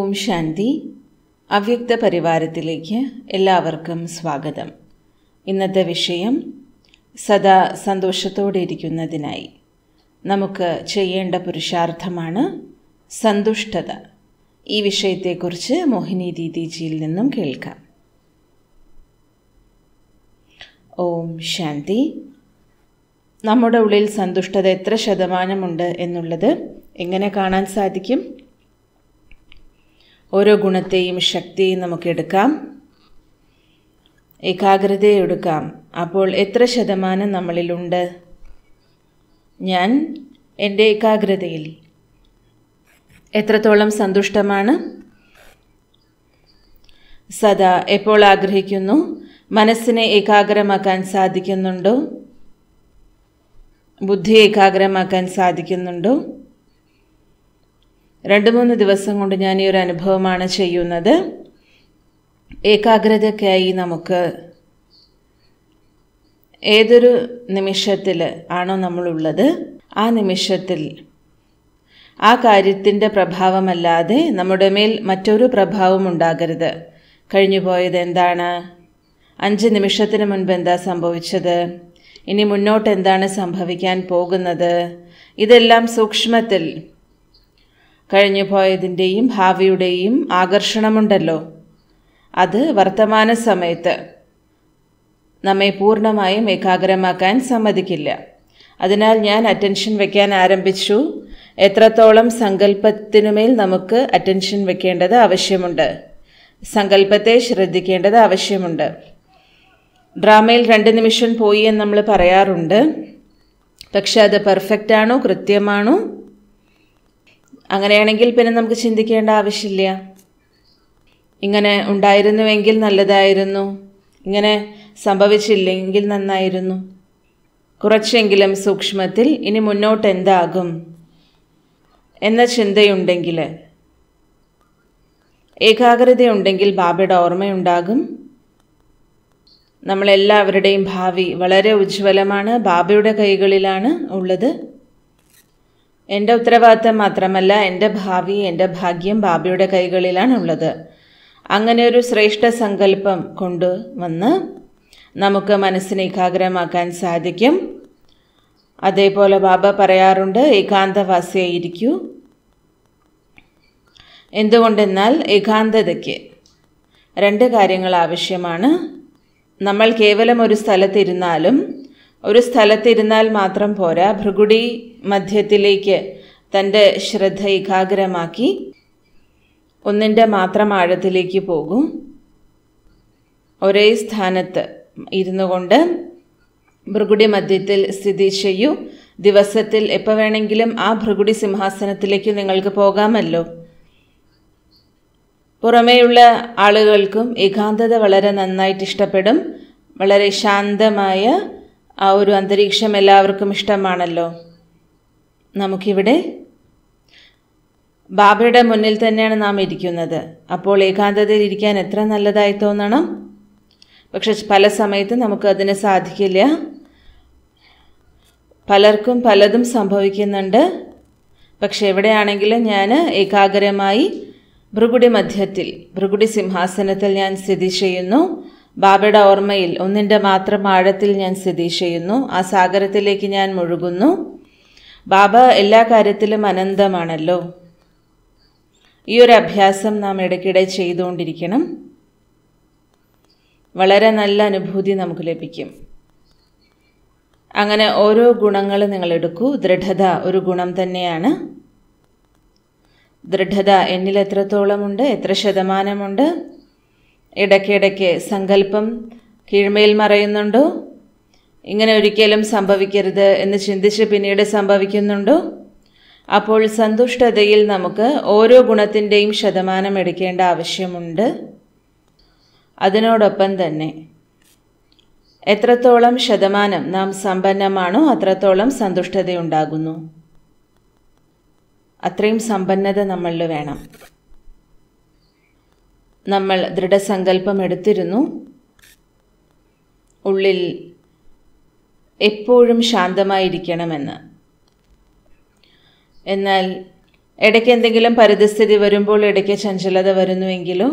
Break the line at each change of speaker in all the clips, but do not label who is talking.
ഓം ശാന്തി അവ്യക്ത പരിവാരത്തിലേക്ക് എല്ലാവർക്കും സ്വാഗതം ഇന്നത്തെ വിഷയം സദാ സന്തോഷത്തോടെ ഇരിക്കുന്നതിനായി നമുക്ക് ചെയ്യേണ്ട പുരുഷാർത്ഥമാണ് സന്തുഷ്ടത ഈ വിഷയത്തെക്കുറിച്ച് മോഹിനി ദീദിജിയിൽ നിന്നും കേൾക്കാം ഓം ശാന്തി നമ്മുടെ ഉള്ളിൽ സന്തുഷ്ടത എത്ര ശതമാനമുണ്ട് എന്നുള്ളത് എങ്ങനെ കാണാൻ സാധിക്കും ഓരോ ഗുണത്തെയും ശക്തിയെയും നമുക്ക് എടുക്കാം ഏകാഗ്രതയെ എടുക്കാം അപ്പോൾ എത്ര ശതമാനം നമ്മളിലുണ്ട് ഞാൻ എൻ്റെ ഏകാഗ്രതയിൽ എത്രത്തോളം സന്തുഷ്ടമാണ് സദാ എപ്പോൾ ആഗ്രഹിക്കുന്നു മനസ്സിനെ ഏകാഗ്രമാക്കാൻ സാധിക്കുന്നുണ്ടോ ബുദ്ധി ഏകാഗ്രമാക്കാൻ സാധിക്കുന്നുണ്ടോ രണ്ട് മൂന്ന് ദിവസം കൊണ്ട് ഞാൻ ഈ ഒരു അനുഭവമാണ് ചെയ്യുന്നത് ഏകാഗ്രതയ്ക്കായി നമുക്ക് ഏതൊരു നിമിഷത്തിൽ ആണോ നമ്മളുള്ളത് ആ നിമിഷത്തിൽ ആ കാര്യത്തിൻ്റെ പ്രഭാവമല്ലാതെ നമ്മുടെ മേൽ മറ്റൊരു പ്രഭാവം ഉണ്ടാകരുത് കഴിഞ്ഞു പോയത് എന്താണ് അഞ്ച് നിമിഷത്തിന് മുൻപ് എന്താ സംഭവിച്ചത് ഇനി മുന്നോട്ട് എന്താണ് സംഭവിക്കാൻ പോകുന്നത് ഇതെല്ലാം സൂക്ഷ്മത്തിൽ കഴിഞ്ഞു പോയതിൻ്റെയും ഭാവിയുടെയും ആകർഷണമുണ്ടല്ലോ അത് വർത്തമാന സമയത്ത് നമ്മെ പൂർണ്ണമായും ഏകാഗ്രമാക്കാൻ സമ്മതിക്കില്ല അതിനാൽ ഞാൻ അറ്റൻഷൻ വയ്ക്കാൻ ആരംഭിച്ചു എത്രത്തോളം സങ്കല്പത്തിനുമേൽ നമുക്ക് അറ്റൻഷൻ വെക്കേണ്ടത് ആവശ്യമുണ്ട് സങ്കല്പത്തെ ശ്രദ്ധിക്കേണ്ടത് ആവശ്യമുണ്ട് ഡ്രാമയിൽ രണ്ട് നിമിഷം പോയി എന്ന് നമ്മൾ പറയാറുണ്ട് പക്ഷെ അത് പെർഫെക്റ്റ് ആണോ കൃത്യമാണോ അങ്ങനെയാണെങ്കിൽ പിന്നെ നമുക്ക് ചിന്തിക്കേണ്ട ആവശ്യമില്ല ഇങ്ങനെ ഉണ്ടായിരുന്നുവെങ്കിൽ നല്ലതായിരുന്നു ഇങ്ങനെ സംഭവിച്ചില്ലെങ്കിൽ നന്നായിരുന്നു കുറച്ചെങ്കിലും സൂക്ഷ്മത്തിൽ ഇനി മുന്നോട്ട് എന്താകും എന്ന ചിന്തയുണ്ടെങ്കിൽ ഏകാഗ്രതയുണ്ടെങ്കിൽ ബാബയുടെ ഓർമ്മയുണ്ടാകും നമ്മളെല്ലാവരുടെയും ഭാവി വളരെ ഉജ്ജ്വലമാണ് ബാബയുടെ കൈകളിലാണ് ഉള്ളത് എൻ്റെ ഉത്തരവാദിത്തം മാത്രമല്ല എൻ്റെ ഭാവി എൻ്റെ ഭാഗ്യം ബാബയുടെ കൈകളിലാണ് ഉള്ളത് അങ്ങനെ ഒരു ശ്രേഷ്ഠ സങ്കല്പം കൊണ്ടുവന്ന് നമുക്ക് മനസ്സിനെ ഏകാഗ്രമാക്കാൻ സാധിക്കും അതേപോലെ ബാബ പറയാറുണ്ട് ഏകാന്തവാസിയായിരിക്കൂ എന്തുകൊണ്ടെന്നാൽ ഏകാന്തതയ്ക്ക് രണ്ട് കാര്യങ്ങൾ ആവശ്യമാണ് നമ്മൾ കേവലം ഒരു സ്ഥലത്തിരുന്നാലും ഒരു സ്ഥലത്തിരുന്നാൽ മാത്രം പോരാ ഭൃഗുടി മധ്യത്തിലേക്ക് തൻ്റെ ശ്രദ്ധ ഏകാഗ്രമാക്കി ഒന്നിൻ്റെ മാത്രം ആഴത്തിലേക്ക് പോകും ഒരേ സ്ഥാനത്ത് ഇരുന്നു കൊണ്ട് ഭൃഗുടി മധ്യത്തിൽ സ്ഥിതി ചെയ്യൂ ദിവസത്തിൽ എപ്പോൾ വേണമെങ്കിലും ആ ഭൃഗുടി സിംഹാസനത്തിലേക്ക് നിങ്ങൾക്ക് പോകാമല്ലോ പുറമേയുള്ള ആളുകൾക്കും ഏകാന്തത വളരെ നന്നായിട്ട് ഇഷ്ടപ്പെടും വളരെ ശാന്തമായ ആ ഒരു അന്തരീക്ഷം എല്ലാവർക്കും ഇഷ്ടമാണല്ലോ നമുക്കിവിടെ ബാബയുടെ മുന്നിൽ തന്നെയാണ് നാം ഇരിക്കുന്നത് അപ്പോൾ ഏകാന്തതയിൽ ഇരിക്കാൻ എത്ര നല്ലതായി തോന്നണം പക്ഷെ പല സമയത്തും നമുക്ക് അതിന് സാധിക്കില്ല പലർക്കും പലതും സംഭവിക്കുന്നുണ്ട് പക്ഷെ എവിടെയാണെങ്കിലും ഞാൻ ഏകാഗ്രമായി ഭൃഗുടി മധ്യത്തിൽ ഭൃഗുടി സിംഹാസനത്തിൽ ഞാൻ സ്ഥിതി ചെയ്യുന്നു ബാബയുടെ ഓർമ്മയിൽ ഒന്നിൻ്റെ മാത്രം ആഴത്തിൽ ഞാൻ സ്ഥിതി ചെയ്യുന്നു ആ സാഗരത്തിലേക്ക് ഞാൻ മുഴുകുന്നു ബാബ എല്ലാ കാര്യത്തിലും അനന്തമാണല്ലോ ഈ ഒരു അഭ്യാസം നാം ഇടയ്ക്കിടെ ചെയ്തുകൊണ്ടിരിക്കണം വളരെ നല്ല അനുഭൂതി നമുക്ക് ലഭിക്കും അങ്ങനെ ഓരോ ഗുണങ്ങൾ നിങ്ങൾ എടുക്കൂ ദൃഢത ഒരു ഗുണം തന്നെയാണ് ദൃഢത എന്നിൽ എത്രത്തോളമുണ്ട് എത്ര ശതമാനമുണ്ട് ഇടയ്ക്കിടയ്ക്ക് സങ്കല്പം കീഴ്മേൽ മറയുന്നുണ്ടോ ഇങ്ങനെ ഒരിക്കലും സംഭവിക്കരുത് എന്ന് ചിന്തിച്ച് പിന്നീട് സംഭവിക്കുന്നുണ്ടോ അപ്പോൾ സന്തുഷ്ടതയിൽ നമുക്ക് ഓരോ ഗുണത്തിൻ്റെയും ശതമാനം എടുക്കേണ്ട ആവശ്യമുണ്ട് അതിനോടൊപ്പം തന്നെ എത്രത്തോളം ശതമാനം നാം സമ്പന്നമാണോ അത്രത്തോളം സന്തുഷ്ടതയുണ്ടാകുന്നു അത്രയും സമ്പന്നത നമ്മളിൽ വേണം നമ്മൾ ദൃഢസങ്കല്പം എടുത്തിരുന്നു ഉള്ളിൽ എപ്പോഴും ശാന്തമായിരിക്കണമെന്ന് എന്നാൽ ഇടയ്ക്ക് എന്തെങ്കിലും പരിതസ്ഥിതി വരുമ്പോൾ ഇടയ്ക്ക് ചഞ്ചലത വരുന്നുവെങ്കിലോ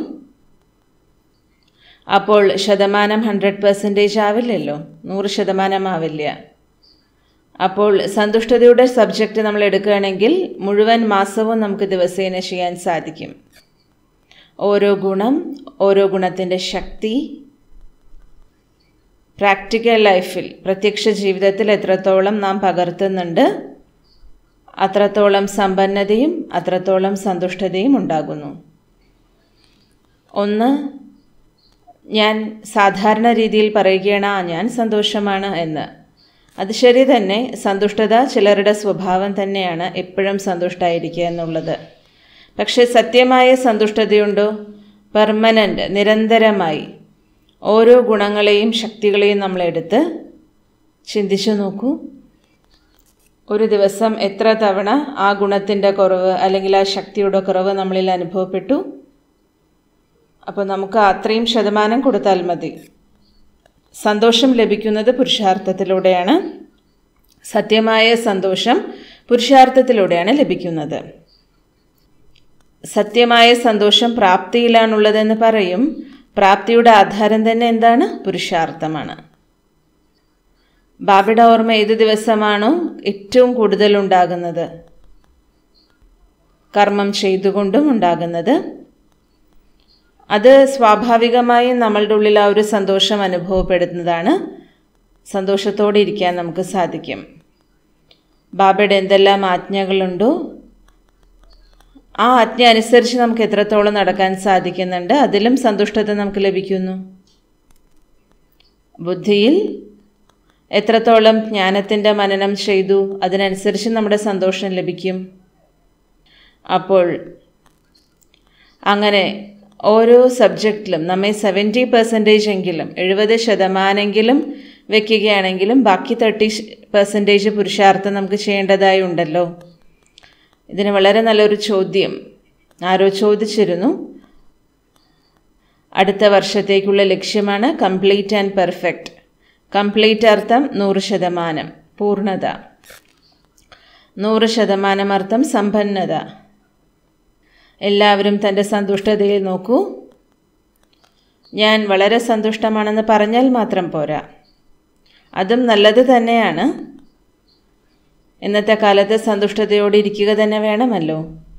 അപ്പോൾ ശതമാനം ഹൺഡ്രഡ് പെർസെൻറ്റേജ് ആവില്ലല്ലോ നൂറ് ശതമാനം ആവില്ല അപ്പോൾ സന്തുഷ്ടതയുടെ സബ്ജക്റ്റ് നമ്മൾ എടുക്കുകയാണെങ്കിൽ മുഴുവൻ മാസവും നമുക്ക് ദിവസേന ചെയ്യാൻ സാധിക്കും ഓരോ ഗുണം ഓരോ ഗുണത്തിൻ്റെ ശക്തി പ്രാക്ടിക്കൽ ലൈഫിൽ പ്രത്യക്ഷ ജീവിതത്തിൽ എത്രത്തോളം നാം പകർത്തുന്നുണ്ട് അത്രത്തോളം സമ്പന്നതയും അത്രത്തോളം സന്തുഷ്ടതയും ഉണ്ടാകുന്നു ഒന്ന് ഞാൻ സാധാരണ രീതിയിൽ പറയുകയാണ് ആ ഞാൻ സന്തോഷമാണ് എന്ന് അത് ശരി തന്നെ സന്തുഷ്ടത ചിലരുടെ സ്വഭാവം തന്നെയാണ് എപ്പോഴും സന്തുഷ്ടമായിരിക്കുക എന്നുള്ളത് പക്ഷേ സത്യമായ സന്തുഷ്ടതയുണ്ടോ പെർമനൻ്റ് നിരന്തരമായി ഓരോ ഗുണങ്ങളെയും ശക്തികളെയും നമ്മൾ എടുത്ത് ചിന്തിച്ചു നോക്കൂ ഒരു ദിവസം എത്ര തവണ ആ ഗുണത്തിൻ്റെ കുറവ് അല്ലെങ്കിൽ ആ ശക്തിയുടെ കുറവ് നമ്മളിൽ അനുഭവപ്പെട്ടു അപ്പോൾ നമുക്ക് അത്രയും ശതമാനം കൊടുത്താൽ മതി സന്തോഷം ലഭിക്കുന്നത് പുരുഷാർത്ഥത്തിലൂടെയാണ് സത്യമായ സന്തോഷം പുരുഷാർത്ഥത്തിലൂടെയാണ് ലഭിക്കുന്നത് സത്യമായ സന്തോഷം പ്രാപ്തിയിലാണുള്ളതെന്ന് പറയും പ്രാപ്തിയുടെ ആധാരം തന്നെ എന്താണ് പുരുഷാർത്ഥമാണ് ബാബയുടെ ഓർമ്മ ഏത് ദിവസമാണോ ഏറ്റവും കൂടുതൽ ഉണ്ടാകുന്നത് കർമ്മം ചെയ്തുകൊണ്ടും ഉണ്ടാകുന്നത് അത് സ്വാഭാവികമായും നമ്മളുടെ ഉള്ളിൽ ആ ഒരു സന്തോഷം അനുഭവപ്പെടുന്നതാണ് സന്തോഷത്തോടെ ഇരിക്കാൻ നമുക്ക് സാധിക്കും ബാബയുടെ എന്തെല്ലാം ആജ്ഞകളുണ്ടോ ആ ആജ്ഞ അനുസരിച്ച് നമുക്ക് എത്രത്തോളം നടക്കാൻ സാധിക്കുന്നുണ്ട് അതിലും സന്തുഷ്ടത നമുക്ക് ലഭിക്കുന്നു ബുദ്ധിയിൽ എത്രത്തോളം ജ്ഞാനത്തിൻ്റെ മനനം ചെയ്തു അതിനനുസരിച്ച് നമ്മുടെ സന്തോഷം ലഭിക്കും അപ്പോൾ അങ്ങനെ ഓരോ സബ്ജക്റ്റിലും നമ്മെ സെവൻറ്റി പെർസെൻറ്റേജ് എങ്കിലും എഴുപത് ശതമാനെങ്കിലും വെക്കുകയാണെങ്കിലും ബാക്കി തേർട്ടി പെർസെൻറ്റേജ് പുരുഷാർത്ഥം നമുക്ക് ചെയ്യേണ്ടതായി ഉണ്ടല്ലോ ഇതിന് വളരെ നല്ലൊരു ചോദ്യം ആരോ ചോദിച്ചിരുന്നു അടുത്ത വർഷത്തേക്കുള്ള ലക്ഷ്യമാണ് കംപ്ലീറ്റ് ആൻഡ് പെർഫെക്റ്റ് കംപ്ലീറ്റ് അർത്ഥം നൂറ് ശതമാനം പൂർണ്ണത നൂറ് ശതമാനം അർത്ഥം സമ്പന്നത എല്ലാവരും തൻ്റെ സന്തുഷ്ടതയിൽ നോക്കൂ ഞാൻ വളരെ സന്തുഷ്ടമാണെന്ന് പറഞ്ഞാൽ മാത്രം പോരാ അതും നല്ലത് തന്നെയാണ് ഇന്നത്തെ കാലത്ത് സന്തുഷ്ടതയോടെ ഇരിക്കുക തന്നെ വേണമല്ലോ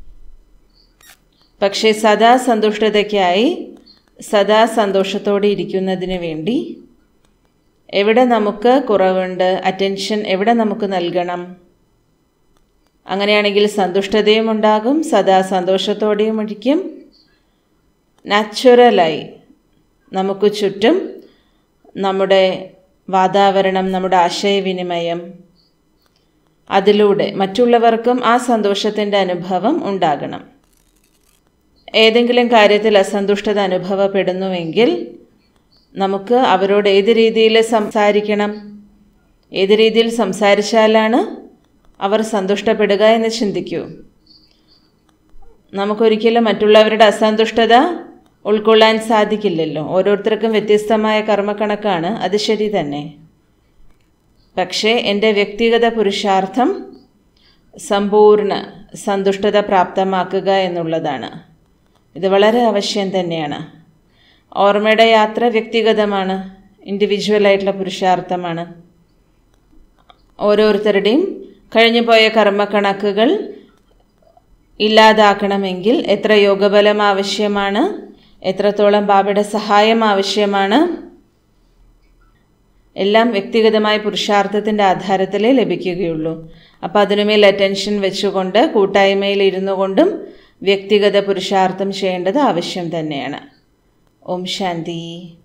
പക്ഷേ സദാ സന്തുഷ്ടതയ്ക്കായി സദാ സന്തോഷത്തോടെ ഇരിക്കുന്നതിന് വേണ്ടി എവിടെ നമുക്ക് കുറവുണ്ട് അറ്റൻഷൻ എവിടെ നമുക്ക് നൽകണം അങ്ങനെയാണെങ്കിൽ സന്തുഷ്ടതയും ഉണ്ടാകും സദാ സന്തോഷത്തോടെയും ഇരിക്കും നാച്ചുറലായി നമുക്ക് ചുറ്റും നമ്മുടെ വാതാവരണം നമ്മുടെ ആശയവിനിമയം അതിലൂടെ മറ്റുള്ളവർക്കും ആ സന്തോഷത്തിൻ്റെ അനുഭവം ഉണ്ടാകണം ഏതെങ്കിലും കാര്യത്തിൽ അസന്തുഷ്ടത അനുഭവപ്പെടുന്നുവെങ്കിൽ നമുക്ക് അവരോട് ഏത് രീതിയിൽ സംസാരിക്കണം ഏത് രീതിയിൽ സംസാരിച്ചാലാണ് അവർ സന്തുഷ്ടപ്പെടുക എന്ന് ചിന്തിക്കൂ നമുക്കൊരിക്കലും മറ്റുള്ളവരുടെ അസന്തുഷ്ടത ഉൾക്കൊള്ളാൻ സാധിക്കില്ലല്ലോ ഓരോരുത്തർക്കും വ്യത്യസ്തമായ കർമ്മക്കണക്കാണ് അത് ശരി തന്നെ പക്ഷേ എൻ്റെ വ്യക്തിഗത പുരുഷാർത്ഥം സമ്പൂർണ്ണ സന്തുഷ്ടത പ്രാപ്തമാക്കുക എന്നുള്ളതാണ് ഇത് വളരെ ആവശ്യം തന്നെയാണ് ഓർമ്മയുടെ യാത്ര വ്യക്തിഗതമാണ് ഇൻഡിവിജ്വലായിട്ടുള്ള പുരുഷാർത്ഥമാണ് ഓരോരുത്തരുടെയും കഴിഞ്ഞു പോയ കർമ്മക്കണക്കുകൾ ഇല്ലാതാക്കണമെങ്കിൽ എത്ര യോഗബലം ആവശ്യമാണ് എത്രത്തോളം ബാബയുടെ സഹായം ആവശ്യമാണ് എല്ലാം വ്യക്തിഗതമായ പുരുഷാർത്ഥത്തിൻ്റെ ആധാരത്തിലേ ലഭിക്കുകയുള്ളൂ അപ്പോൾ അതിനുമേൽ അറ്റൻഷൻ വെച്ചുകൊണ്ട് കൂട്ടായ്മയിൽ ഇരുന്നു കൊണ്ടും വ്യക്തിഗത പുരുഷാർത്ഥം ചെയ്യേണ്ടത് ആവശ്യം തന്നെയാണ് ഓം ശാന്തി